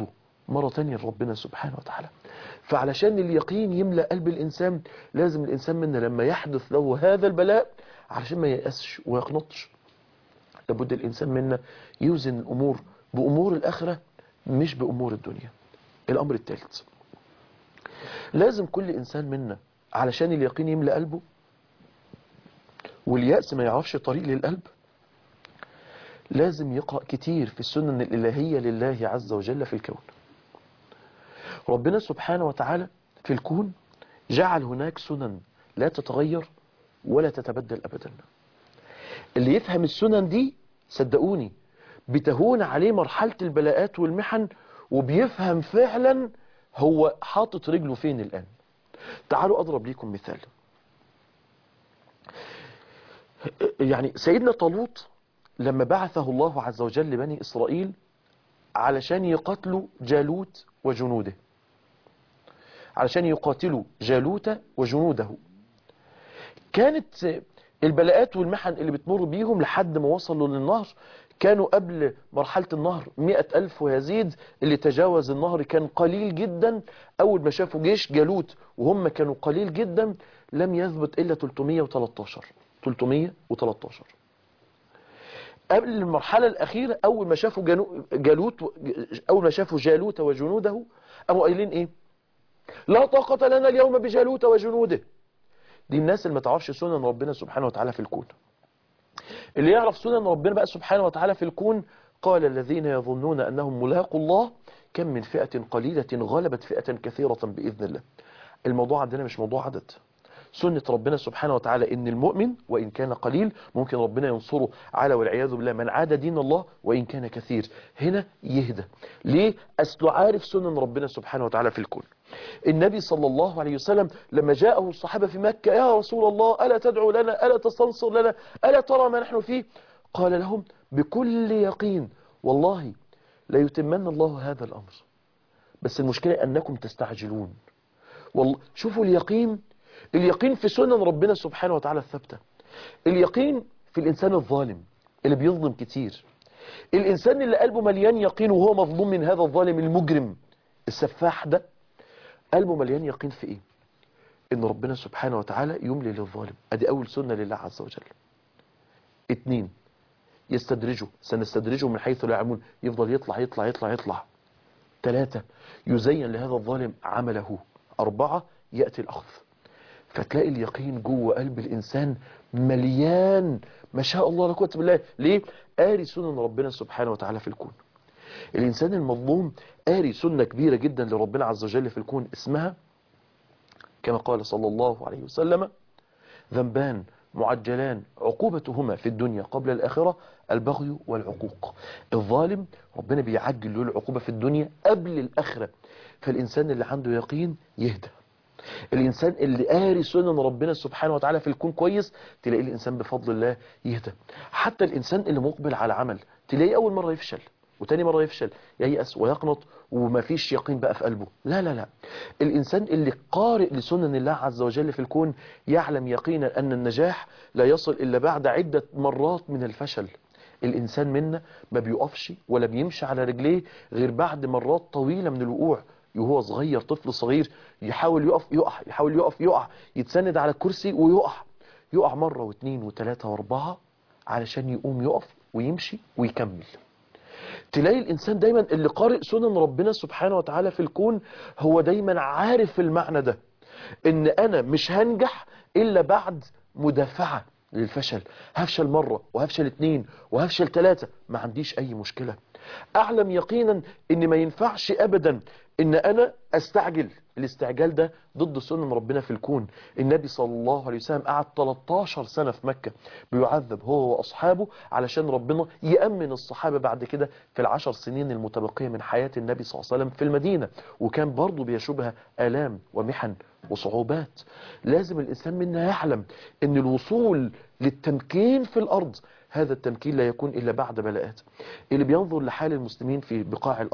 مرة تانية لربنا سبحانه وتعالى فعلشان اليقين يملأ قلب الإنسان لازم الإنسان منا لما يحدث له هذا البلاء علشان ما ييأسش ويقنطش لابد الإنسان منا يوزن الأمور بأمور الآخرة مش بأمور الدنيا الأمر الثالث لازم كل إنسان منا علشان اليقين يملأ قلبه واليأس ما يعرفش طريق للقلب لازم يقرأ كتير في السنن الإلهية لله عز وجل في الكون ربنا سبحانه وتعالى في الكون جعل هناك سنن لا تتغير ولا تتبدل أبدا اللي يفهم السنن دي صدقوني بتهون عليه مرحلة البلاءات والمحن وبيفهم فعلا هو حاطط رجله فين الآن تعالوا أضرب ليكم مثال يعني سيدنا طالوت لما بعثه الله عز وجل لبني إسرائيل علشان يقتلوا جالوت وجنوده علشان يقاتلوا جالوت وجنوده كانت البلاءات والمحن اللي بتمر بيهم لحد ما وصلوا للنهر كانوا قبل مرحلة النهر مئة ألف ويزيد اللي تجاوز النهر كان قليل جدا أول ما شافوا جيش جالوت وهم كانوا قليل جدا لم يثبت إلا 313 313 قبل المرحلة الأخيرة أول ما شافوا جانو- جالوت أول ما شافوا جالوت وجنوده قاموا قايلين إيه لا طاقة لنا اليوم بجالوت وجنوده دي الناس اللي ما تعرفش سنن ربنا سبحانه وتعالى في الكون اللي يعرف سنن ربنا بقى سبحانه وتعالى في الكون قال الذين يظنون أنهم ملاقوا الله كم من فئة قليلة غلبت فئة كثيرة بإذن الله الموضوع عندنا مش موضوع عدد سنة ربنا سبحانه وتعالى ان المؤمن وان كان قليل ممكن ربنا ينصره على والعياذ بالله من عاد دين الله وان كان كثير هنا يهدى ليه اصله عارف سنن ربنا سبحانه وتعالى في الكون النبي صلى الله عليه وسلم لما جاءه الصحابة في مكة يا رسول الله ألا تدعو لنا ألا تستنصر لنا ألا ترى ما نحن فيه قال لهم بكل يقين والله لا يتمن الله هذا الأمر بس المشكلة أنكم تستعجلون والله شوفوا اليقين اليقين في سنن ربنا سبحانه وتعالى الثابتة اليقين في الإنسان الظالم اللي بيظلم كتير الإنسان اللي قلبه مليان يقين وهو مظلوم من هذا الظالم المجرم السفاح ده قلبه مليان يقين في إيه إن ربنا سبحانه وتعالى يملي للظالم أدي أول سنة لله عز وجل اتنين يستدرجه سنستدرجه من حيث لا يعلمون يفضل يطلع يطلع يطلع يطلع ثلاثة يزين لهذا الظالم عمله أربعة يأتي الأخذ فتلاقي اليقين جوه قلب الإنسان مليان ما شاء الله لا قوه إلا بالله ليه؟ قاري سنن ربنا سبحانه وتعالى في الكون الإنسان المظلوم قاري سنة كبيرة جدا لربنا عز وجل في الكون اسمها كما قال صلى الله عليه وسلم ذنبان معجلان عقوبتهما في الدنيا قبل الآخرة البغي والعقوق الظالم ربنا بيعجل له العقوبة في الدنيا قبل الآخرة فالإنسان اللي عنده يقين يهدى الإنسان اللي قاري سنن ربنا سبحانه وتعالى في الكون كويس تلاقي الإنسان بفضل الله يهدى حتى الإنسان اللي مقبل على عمل تلاقيه أول مرة يفشل وتاني مرة يفشل ييأس ويقنط وما فيش يقين بقى في قلبه لا لا لا الإنسان اللي قارئ لسنن الله عز وجل في الكون يعلم يقينا أن النجاح لا يصل إلا بعد عدة مرات من الفشل الإنسان منا ما بيقفش ولا بيمشي على رجليه غير بعد مرات طويلة من الوقوع وهو صغير طفل صغير يحاول يقف يقع يحاول يقف يقع يتسند على الكرسي ويقع يقع مرة واثنين وثلاثة واربعة علشان يقوم يقف ويمشي ويكمل تلاقي الإنسان دايما اللي قارئ سنن ربنا سبحانه وتعالى في الكون هو دايما عارف المعنى ده ان انا مش هنجح الا بعد مدافعة للفشل هفشل مرة وهفشل اتنين وهفشل تلاتة ما عنديش اي مشكلة اعلم يقينا ان ما ينفعش ابدا ان انا استعجل الاستعجال ده ضد سنن ربنا في الكون النبي صلى الله عليه وسلم قعد 13 سنة في مكة بيعذب هو وأصحابه علشان ربنا يأمن الصحابة بعد كده في العشر سنين المتبقية من حياة النبي صلى الله عليه وسلم في المدينة وكان برضه بيشوبها آلام ومحن وصعوبات لازم الإنسان منا يعلم أن الوصول للتمكين في الأرض هذا التمكين لا يكون إلا بعد بلاءات اللي بينظر لحال المسلمين في بقاع الأرض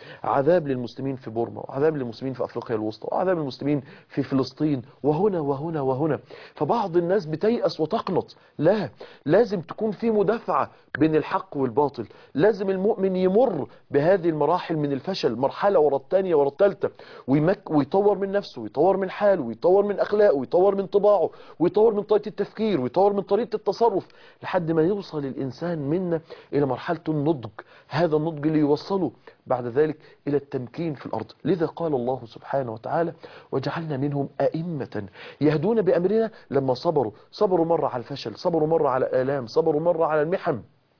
عذاب للمسلمين في بورما وعذاب للمسلمين في أفريقيا الوسطى وعذاب للمسلمين في فلسطين وهنا وهنا وهنا فبعض الناس بتيأس وتقنط لا لازم تكون في مدافعة بين الحق والباطل لازم المؤمن يمر بهذه المراحل من الفشل مرحلة ورا الثانية ورا الثالثة ويمك ويطور من نفسه ويطور من حاله ويطور من أخلاقه ويطور من طباعه ويطور من طريقة التفكير ويطور من طريقة التصرف لحد ما يوصل الإنسان منا إلى مرحلة النضج هذا النضج اللي يوصله بعد ذلك إلى التمكين في الأرض لذا قال الله سبحانه وتعالى وجعلنا منهم أئمة يهدون بأمرنا لما صبروا صبروا مرة على الفشل صبروا مرة على الآلام صبروا مرة على المحن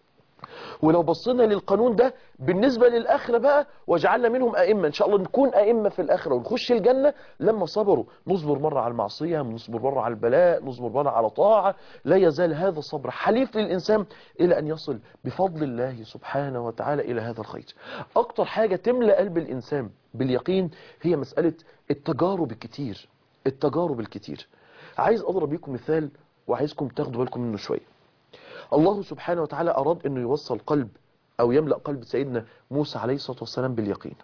ولو بصينا للقانون ده بالنسبة للآخرة بقى وجعلنا منهم أئمة إن شاء الله نكون أئمة في الآخرة ونخش الجنة لما صبروا نصبر مرة على المعصية نصبر مرة على البلاء نصبر مرة على طاعة لا يزال هذا الصبر حليف للإنسان إلى أن يصل بفضل الله سبحانه وتعالى إلى هذا الخير أكتر حاجة تملأ قلب الإنسان باليقين هي مسألة التجارب الكتير التجارب الكتير عايز أضرب لكم مثال وعايزكم تاخدوا بالكم منه شوية الله سبحانه وتعالى أراد أنه يوصل قلب أو يملأ قلب سيدنا موسى عليه الصلاة والسلام باليقين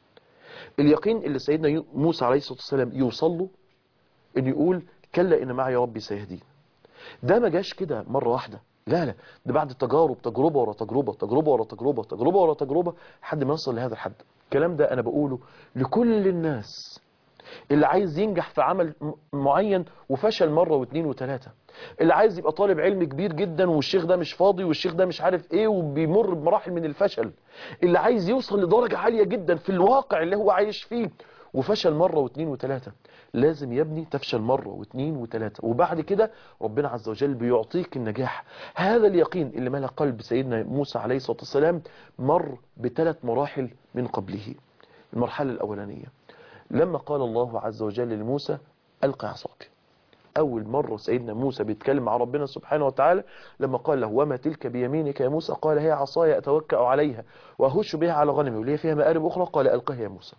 اليقين اللي سيدنا موسى عليه الصلاة والسلام يوصل له أن يقول كلا إن معي ربي سيهدين ده ما جاش كده مرة واحدة لا لا ده بعد تجارب تجربة ورا تجربة تجربة ورا تجربة تجربة ورا تجربة لحد ما يوصل لهذا الحد الكلام ده أنا بقوله لكل الناس اللي عايز ينجح في عمل معين وفشل مرة واثنين وثلاثة اللي عايز يبقى طالب علم كبير جدا والشيخ ده مش فاضي والشيخ ده مش عارف ايه وبيمر بمراحل من الفشل اللي عايز يوصل لدرجة عالية جدا في الواقع اللي هو عايش فيه وفشل مرة واثنين وثلاثة لازم يا ابني تفشل مرة واثنين وثلاثة وبعد كده ربنا عز وجل بيعطيك النجاح هذا اليقين اللي ملا قلب سيدنا موسى عليه الصلاة والسلام مر بثلاث مراحل من قبله المرحلة الأولانية لما قال الله عز وجل لموسى ألقى عصاك أول مرة سيدنا موسى بيتكلم مع ربنا سبحانه وتعالى لما قال له وما تلك بيمينك يا موسى قال هي عصاي أتوكأ عليها وأهش بها على غنمي ولي فيها مآرب أخرى قال ألقها يا موسى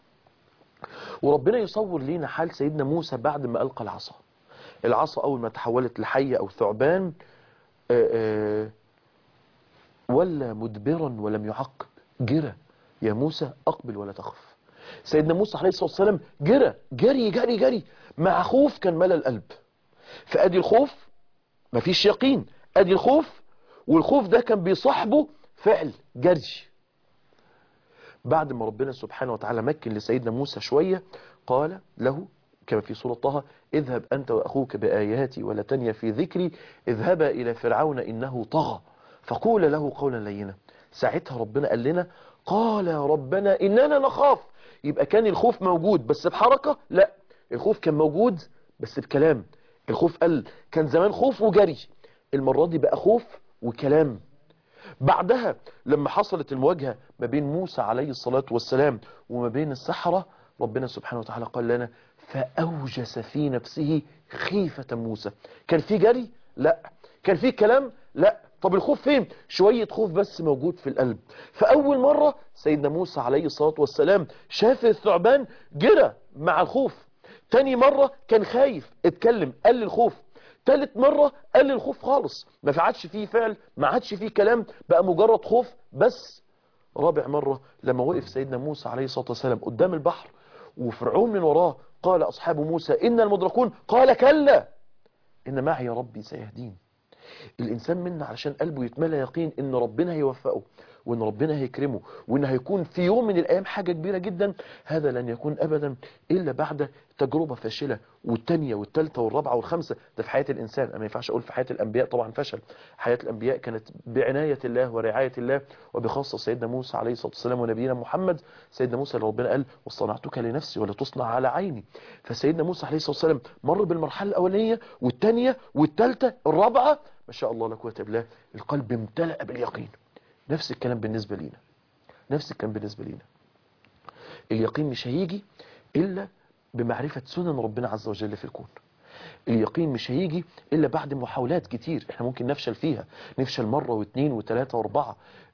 وربنا يصور لينا حال سيدنا موسى بعد ما ألقى العصا العصا أول ما تحولت لحية أو ثعبان ولا مدبرا ولم يعقب جرى يا موسى أقبل ولا تخف سيدنا موسى عليه الصلاة والسلام جرى جري جري جري مع خوف كان ملا القلب فأدي الخوف مفيش يقين أدي الخوف والخوف ده كان بيصاحبه فعل جري بعد ما ربنا سبحانه وتعالى مكن لسيدنا موسى شوية قال له كما في سورة طه اذهب أنت وأخوك بآياتي ولا تنيا في ذكري اذهبا إلى فرعون إنه طغى فقول له قولا لينا ساعتها ربنا قال لنا قال يا ربنا إننا نخاف يبقى كان الخوف موجود بس بحركة لا الخوف كان موجود بس بكلام الخوف قل كان زمان خوف وجري المرة دي بقى خوف وكلام بعدها لما حصلت المواجهة ما بين موسى عليه الصلاة والسلام وما بين السحرة ربنا سبحانه وتعالى قال لنا فأوجس في نفسه خيفة موسى كان في جري لا كان في كلام لا طب الخوف فين شوية خوف بس موجود في القلب فأول مرة سيدنا موسى عليه الصلاة والسلام شاف الثعبان جرى مع الخوف تاني مرة كان خايف اتكلم قل الخوف تالت مرة قل الخوف خالص ما عادش فيه فعل ما عادش فيه كلام بقى مجرد خوف بس رابع مرة لما وقف سيدنا موسى عليه الصلاة والسلام قدام البحر وفرعون من وراه قال أصحاب موسى إن المدركون قال كلا إن معي ربي سيهدين الإنسان منا علشان قلبه يتملى يقين إن ربنا هيوفقه وإن ربنا هيكرمه وإن هيكون في يوم من الأيام حاجة كبيرة جدا هذا لن يكون أبدا إلا بعد تجربة فاشلة والتانية والتالتة والرابعة والخامسة ده في حياة الإنسان أنا ما ينفعش أقول في حياة الأنبياء طبعا فشل حياة الأنبياء كانت بعناية الله ورعاية الله وبخاصة سيدنا موسى عليه الصلاة والسلام ونبينا محمد سيدنا موسى اللي ربنا قال واصطنعتك لنفسي ولا تصنع على عيني فسيدنا موسى عليه الصلاة والسلام مر بالمرحلة الأولانية والتانية والتالتة الرابعة ما شاء الله لا قوه الا بالله القلب امتلأ باليقين نفس الكلام بالنسبة لينا نفس الكلام بالنسبة لينا اليقين مش هيجي إلا بمعرفة سنن ربنا عز وجل في الكون اليقين مش هيجي إلا بعد محاولات كتير احنا ممكن نفشل فيها نفشل مرة واثنين وثلاثة واربعة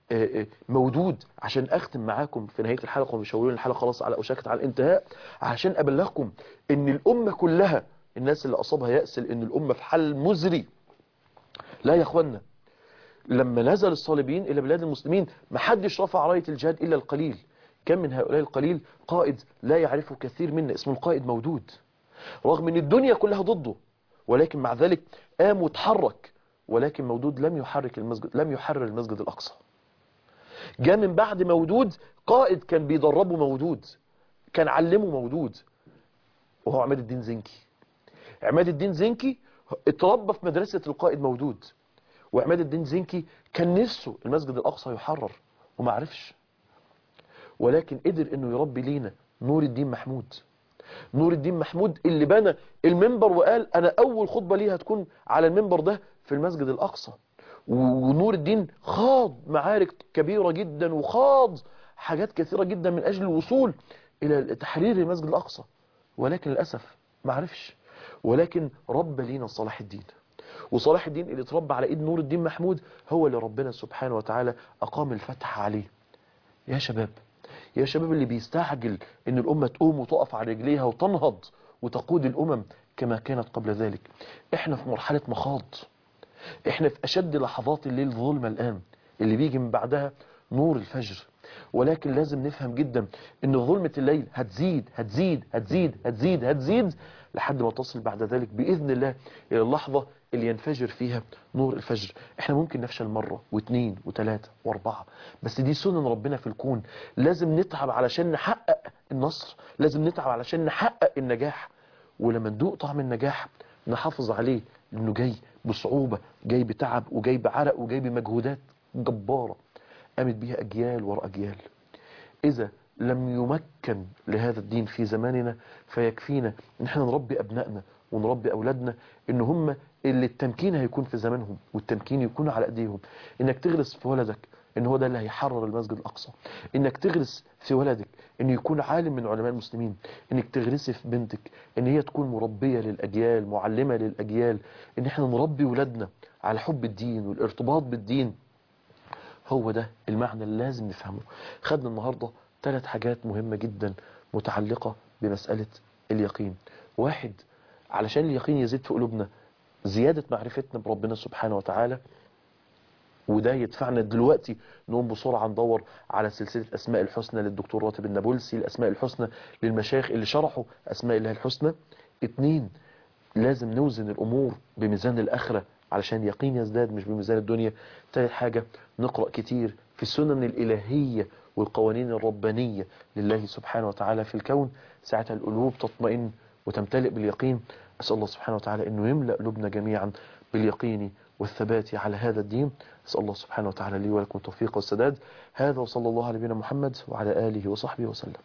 مودود عشان اختم معاكم في نهاية الحلقة ومش هقولون الحلقة خلاص على أوشكت على الانتهاء عشان أبلغكم ان الأمة كلها الناس اللي أصابها يأس ان الأمة في حل مزري لا يا اخوانا لما نزل الصليبيين إلى بلاد المسلمين ما حدش رفع راية الجهاد إلا القليل كم من هؤلاء القليل قائد لا يعرفه كثير منا اسمه القائد مودود رغم ان الدنيا كلها ضده ولكن مع ذلك قام وتحرك ولكن مودود لم يحرك المسجد لم يحرر المسجد الأقصى جاء من بعد مودود قائد كان بيدربه مودود كان علمه مودود وهو عماد الدين زنكي عماد الدين زنكي اتربى في مدرسة القائد مودود وعماد الدين زنكي كان نفسه المسجد الأقصى يحرر وما عرفش ولكن قدر انه يربي لينا نور الدين محمود نور الدين محمود اللي بنى المنبر وقال انا اول خطبة ليه هتكون على المنبر ده في المسجد الاقصى ونور الدين خاض معارك كبيرة جدا وخاض حاجات كثيرة جدا من اجل الوصول الى تحرير المسجد الاقصى ولكن للأسف ما عرفش ولكن رب لينا صلاح الدين وصلاح الدين اللي اتربى على ايد نور الدين محمود هو اللي ربنا سبحانه وتعالى اقام الفتح عليه يا شباب يا شباب اللي بيستعجل ان الامة تقوم وتقف على رجليها وتنهض وتقود الامم كما كانت قبل ذلك احنا في مرحلة مخاض احنا في اشد لحظات الليل ظلمة الان اللي بيجي من بعدها نور الفجر ولكن لازم نفهم جدا ان ظلمة الليل هتزيد هتزيد هتزيد هتزيد هتزيد لحد ما تصل بعد ذلك بإذن الله إلى اللحظة اللي ينفجر فيها نور الفجر احنا ممكن نفشل مرة واثنين وثلاثة واربعة بس دي سنن ربنا في الكون لازم نتعب علشان نحقق النصر لازم نتعب علشان نحقق النجاح ولما ندوق طعم النجاح نحافظ عليه لانه جاي بصعوبة جاي بتعب وجاي بعرق وجاي بمجهودات جبارة قامت بيها أجيال ورا أجيال إذا لم يمكن لهذا الدين في زماننا فيكفينا ان احنا نربي أبنائنا ونربي أولادنا ان هم اللي التمكين هيكون في زمانهم والتمكين يكون على أيديهم انك تغرس في ولدك ان هو ده اللي هيحرر المسجد الأقصى انك تغرس في ولدك ان يكون عالم من علماء المسلمين انك تغرسي في بنتك ان هي تكون مربية للأجيال معلمة للأجيال ان احنا نربي ولادنا على حب الدين والارتباط بالدين هو ده المعنى اللي لازم نفهمه خدنا النهاردة ثلاث حاجات مهمة جدا متعلقة بمسألة اليقين واحد علشان اليقين يزيد في قلوبنا زيادة معرفتنا بربنا سبحانه وتعالى وده يدفعنا دلوقتي نقوم بسرعة ندور على سلسلة أسماء الحسنى للدكتور راتب النابلسي الأسماء الحسنى للمشايخ اللي شرحوا أسماء الله الحسنى اتنين لازم نوزن الأمور بميزان الآخرة علشان يقين يزداد مش بميزان الدنيا تالت حاجة نقرأ كتير في السنن الإلهية والقوانين الربانية لله سبحانه وتعالى في الكون ساعتها القلوب تطمئن وتمتلئ باليقين أسأل الله سبحانه وتعالى أنه يملأ قلوبنا جميعا باليقين والثبات على هذا الدين أسأل الله سبحانه وتعالى لي ولكم التوفيق والسداد هذا وصلى الله على نبينا محمد وعلى آله وصحبه وسلم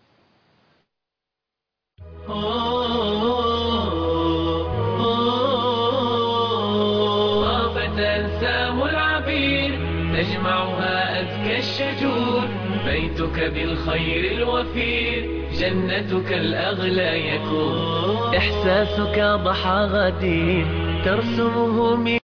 طابت أنسام العبير تجمعها أزكى الشجور بيتك بالخير الوفير جنتك الأغلى يكون إحساسك ضحى غدير ترسمه من